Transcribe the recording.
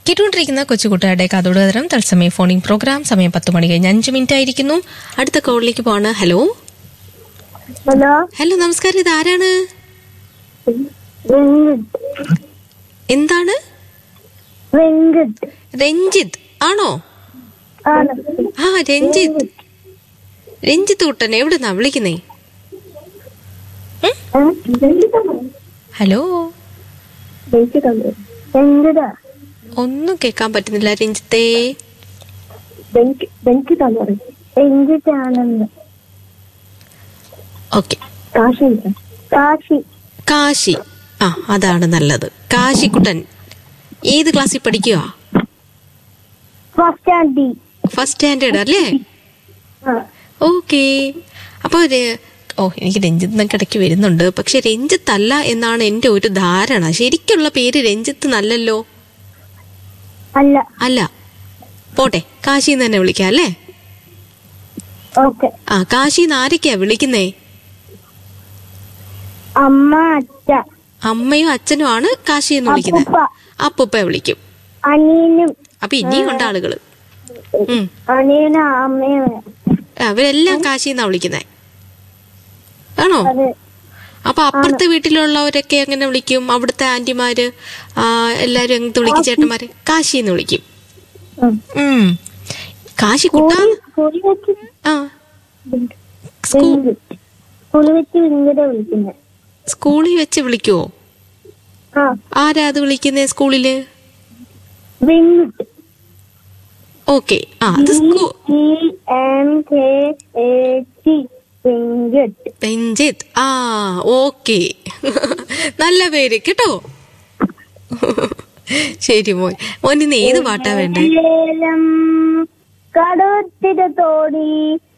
കേട്ടുകൊണ്ടിരിക്കുന്ന കൊച്ചുകുട്ടികളുടെ കഥോടതരം തത്സമയ phoning programme സമയം പത്ത് മണി കഴിഞ്ഞ് അഞ്ച് മിനിറ്റ് ആയിരിക്കുന്നു അടുത്ത കോളിലേക്ക് പോവാണ് ഹലോ ഹലോ ഹലോ നമസ്കാരം ഇത് ആരാണ് വെങ്കട് എന്താണ് വെങ്കട് രഞ്ജിത്ത് ആണോ ആണ് ആ രഞ്ജിത്ത് രഞ്ജിത്ത് കുട്ടൻ എവിടുന്നാ വിളിക്കുന്നേ ഹലോ വെങ്കട ഒന്നും കേൾക്കാൻ പറ്റുന്നില്ല രഞ്ജിത്തേ വെങ്കിട്ടാന്ന് പറയും വെങ്കിട്ടാണെന്ന് ഓക്കെ കാശി കാശി കാശി ആ അതാണ് നല്ലത് കാശിക്കുട്ടൻ ഏത് ക്ലാസ്സിൽ പഠിക്കുക ഫസ്റ്റ് സ്റ്റാൻഡി ഫസ്റ്റ് സ്റ്റാൻഡേർഡ് അല്ലേ ആ ഓക്കെ അപ്പോൾ ഓ എനിക്ക് രഞ്ജിത്ത് എന്നൊക്കെ ഇടയ്ക്ക് വരുന്നുണ്ട് പക്ഷെ രഞ്ജിത്ത് അല്ല എന്നാണ് എൻ്റെ ഒരു ധാരണ ശരിക്കുള്ള പേര് രഞ്ജിത്ത് നല്ലല്ലോ അല്ല അല്ല പോട്ടെ കാശിന്ന് തന്നെ വിളിക്കാം അല്ലേ ഓക്കെ ആ കാശിന്ന് ആരൊക്കെയാ വിളിക്കുന്നേ അമ്മ അച്ഛ അമ്മയും അച്ഛനും ആണ് കാശി എന്ന് വിളിക്കുന്നത് അപ്പൂപ്പ അപ്പൂപ്പ വിളിക്കും അനിയനും അപ്പൊ ഇനിയും ഉണ്ട് ആളുകള് ഉം അനിയനും അമ്മയും അവരെല്ലാം കാശി എന്നാ വിളിക്കുന്നേ ആണോ അത് അപ്പൊ അപ്പുറത്തെ വീട്ടിലുള്ളവരൊക്കെ എങ്ങനെ വിളിക്കും അവിടുത്തെ ആന്റിമാര് ആ, എല്ലാരും എങ്ങനത്തെ വിളിക്കും ചേട്ടന്മാര് കാശി എന്ന് വിളിക്കും ഉം. ഉം. കാശി കുട്ടാ സ്കൂളിൽ വെച്ച് ആ സ്കൂ വെങ്കട് സ്കൂളിൽ വെച്ച് വെങ്കട വിളിക്കുന്നത് സ്കൂളിൽ വെച്ച് വിളിക്കുവോ ആ ആരാ അത് വിളിക്കുന്നേ സ്കൂളില് വെങ്കട് ഓക്കെ ആ അത് സ്കൂ ടി എം കെ എ ടി വെങ്കട് രഞ്ജിത്ത് ആ ഓക്കെ നല്ല പേര് കേട്ടോ ശരി മോൻ മോൻ ഇന്ന് ഏത് പാട്ടാ വേണ്ടേ ലേലം കടത്തിര തോടി